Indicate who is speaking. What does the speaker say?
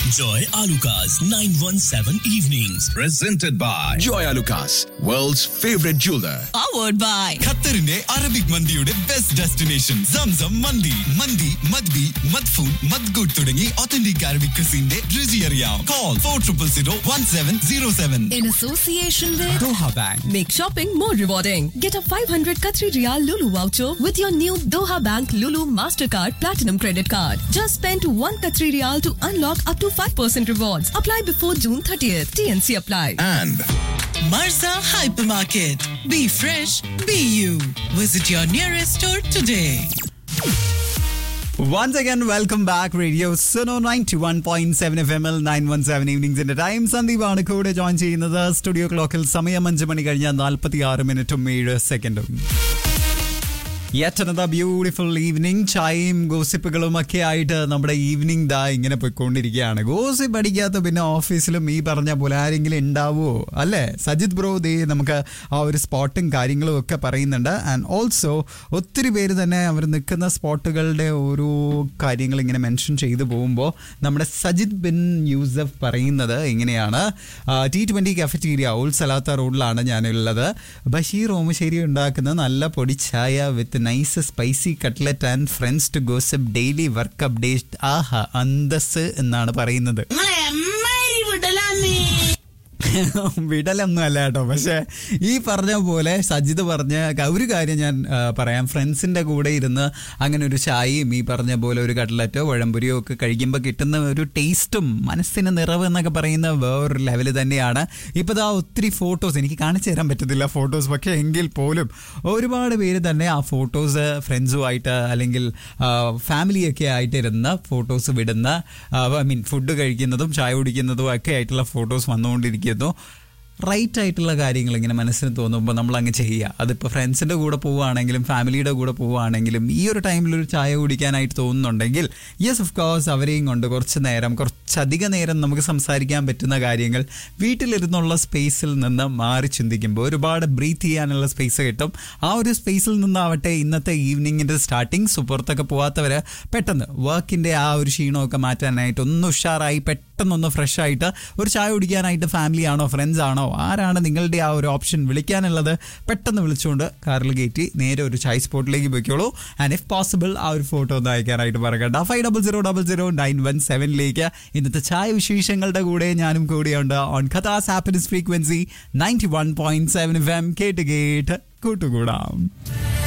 Speaker 1: Enjoy Alucard's 917 evenings.
Speaker 2: presented by Joy Lucas, world's favorite jeweler.
Speaker 3: powered by
Speaker 4: ഖത്തറിന്റെ Arabic മന്തിയുടെ best destination Zamzam mandi mandi madbi madfoon മദ്ഗുഡ് തുടങ്ങി authentic Arabic ക്രിസിന്റെ രുചി അറിയാം call four triple zero one seven zero seven
Speaker 3: in association with
Speaker 4: Doha bank
Speaker 3: Make shopping more rewarding. Get a 500 Qatari Riyal Lulu voucher with your new Doha Bank Lulu Mastercard Platinum Credit Card. Just spend 1 Qatari Riyal to unlock up to 5% rewards. Apply before June 30th. TNC apply.
Speaker 2: And
Speaker 5: Marza Hypermarket. Be fresh, be you. Visit your nearest store today.
Speaker 6: Once again, welcome back. Radio Suno 91.7 FM L 917 ഈവനിങ്സിന്റെ time സന്ദീപാണ് കൂടെ join ചെയ്യുന്നത് studio ക്ലോക്കിൽ സമയം അഞ്ച് മണി കഴിഞ്ഞ നാൽപ്പത്തി ആറ് മിനിറ്റും ഏഴ് സെക്കൻഡും യെറ്റ് അനദർ ബ്യൂട്ടിഫുൾ ഈവനിങ് ചായയും ഗോസിപ്പുകളും ഒക്കെ ആയിട്ട് നമ്മുടെ ഈവനിങ് ദാ ഇങ്ങനെ പോയിക്കൊണ്ടിരിക്കുകയാണ് ഗോസിപ്പ് അടിക്കാത്ത പിന്നെ ഓഫീസിലും ഈ പറഞ്ഞ പോലെ ആരെങ്കിലും ഉണ്ടാവുമോ അല്ലേ സജിത് ബ്രോ ദേ നമുക്ക് ആ ഒരു സ്പോട്ടും കാര്യങ്ങളും ഒക്കെ പറയുന്നുണ്ട് ആൻഡ് ഓൾസോ ഒത്തിരി പേര് തന്നെ അവർ നിൽക്കുന്ന സ്പോട്ടുകളുടെ ഓരോ കാര്യങ്ങൾ ഇങ്ങനെ മെൻഷൻ ചെയ്തു പോകുമ്പോൾ നമ്മുടെ സജിത് ബിൻ യൂസഫ് പറയുന്നത് ഇങ്ങനെയാണ് T twenty cafeteria Al Salata റോഡിലാണ് ഞാനുള്ളത് ബഷീർ ഓമശ്ശേരി ഉണ്ടാക്കുന്ന നല്ല പൊടിച്ചായ with nice spicy cutlet and friends to gossip daily work update ആഹ അന്തസ് എന്നാണ് പറയുന്നത് വിടലൊന്നും അല്ല കേട്ടോ പക്ഷെ ഈ പറഞ്ഞ പോലെ സജിത് പറഞ്ഞ ക- ഒരു കാര്യം ഞാൻ ആ, പറയാം ഫ്രണ്ട്സിന്റെ കൂടെ ഇരുന്ന് അങ്ങനെ ഒരു ചായയും ഈ പറഞ്ഞ പോലെ ഒരു കട്ട്ലറ്റോ വഴമ്പുരിയോ ഒക്കെ കഴിക്കുമ്പോൾ കിട്ടുന്ന ഒരു ടേസ്റ്റും മനസ്സിന് നിറവ് എന്നൊക്കെ പറയുന്ന വേറൊരു ലെവല് തന്നെയാണ് ഇപ്പോൾ ഇതാ ഒത്തിരി ഫോട്ടോസ് എനിക്ക് കാണിച്ചു തരാൻ പറ്റത്തില്ല ഫോട്ടോസ് പക്ഷേ എങ്കിൽ പോലും ഒരുപാട് പേര് തന്നെ ആ ഫോട്ടോസ് ഫ്രണ്ട്സുമായിട്ട് അല്ലെങ്കിൽ ഫാമിലിയൊക്കെ ആയിട്ട് ഇരുന്ന ഫോട്ടോസ് വിടുന്ന ഐ മീൻ ഫുഡ് കഴിക്കുന്നതും ചായ കുടിക്കുന്നതും ഒക്കെ ആയിട്ടുള്ള ഫോട്ടോസ് വന്നുകൊണ്ടിരിക്കുന്നു റൈറ്റ് ആയിട്ടുള്ള കാര്യങ്ങൾ ഇങ്ങനെ മനസ്സിന് തോന്നുമ്പോൾ നമ്മൾ അങ്ങ് ചെയ്യുക അതിപ്പോൾ ഫ്രണ്ട്സിൻ്റെ കൂടെ പോവുകയാണെങ്കിലും ഫാമിലിയുടെ കൂടെ പോവുകയാണെങ്കിലും ഈ ഒരു ടൈമിൽ ഒരു ചായ കുടിക്കാനായിട്ട് തോന്നുന്നുണ്ടെങ്കിൽ യെസ് ഓഫ് കോഴ്സ് അവരെയും കൊണ്ട് കുറച്ച് നേരം കുറച്ചധിക നേരം നമുക്ക് സംസാരിക്കാൻ പറ്റുന്ന കാര്യങ്ങൾ വീട്ടിലിരുന്നുള്ള സ്പേസിൽ നിന്ന് മാറി ചിന്തിക്കുമ്പോൾ ഒരുപാട് ബ്രീത്ത് ചെയ്യാനുള്ള സ്പേസ് കിട്ടും ആ ഒരു സ്പേസിൽ നിന്നാവട്ടെ ഇന്നത്തെ ഈവനിങ്ങിൻ്റെ സ്റ്റാർട്ടിങ് സുപ്പുറത്തൊക്കെ പോവാത്തവർ പെട്ടെന്ന് വർക്കിൻ്റെ ആ ഒരു ക്ഷീണമൊക്കെ മാറ്റാനായിട്ട് ഒന്ന് ഉഷാറായി പെട്ടെന്നൊന്ന് ഫ്രഷ് ആയിട്ട് ഒരു ചായ കുടിക്കാനായിട്ട് ഫാമിലി ആണോ ഫ്രണ്ട്സ് ആണോ ആരാണ് നിങ്ങളുടെ ആ ഒരു ഓപ്ഷൻ വിളിക്കാനുള്ളത് പെട്ടെന്ന് വിളിച്ചുകൊണ്ട് കാറിൽ കയറ്റി നേരെ ഒരു ചായ സ്പോട്ടിലേക്ക് പോയിക്കോളൂ ആൻഡ് ഇഫ് പോസിബിൾ ആ ഒരു ഫോട്ടോ ഒന്ന് അയക്കാനായിട്ട് പറയണ്ട five double zero double zero nine one സെവനിലേക്ക് ഇന്നത്തെ ചായ വിശേഷങ്ങളുടെ കൂടെ ഞാനും കൂടെയുണ്ട് ഓൺ കഥാസ് happiness frequency ninety one point seven F M കേട്ട് കേട്ട് കൂട്ടുകൂടാം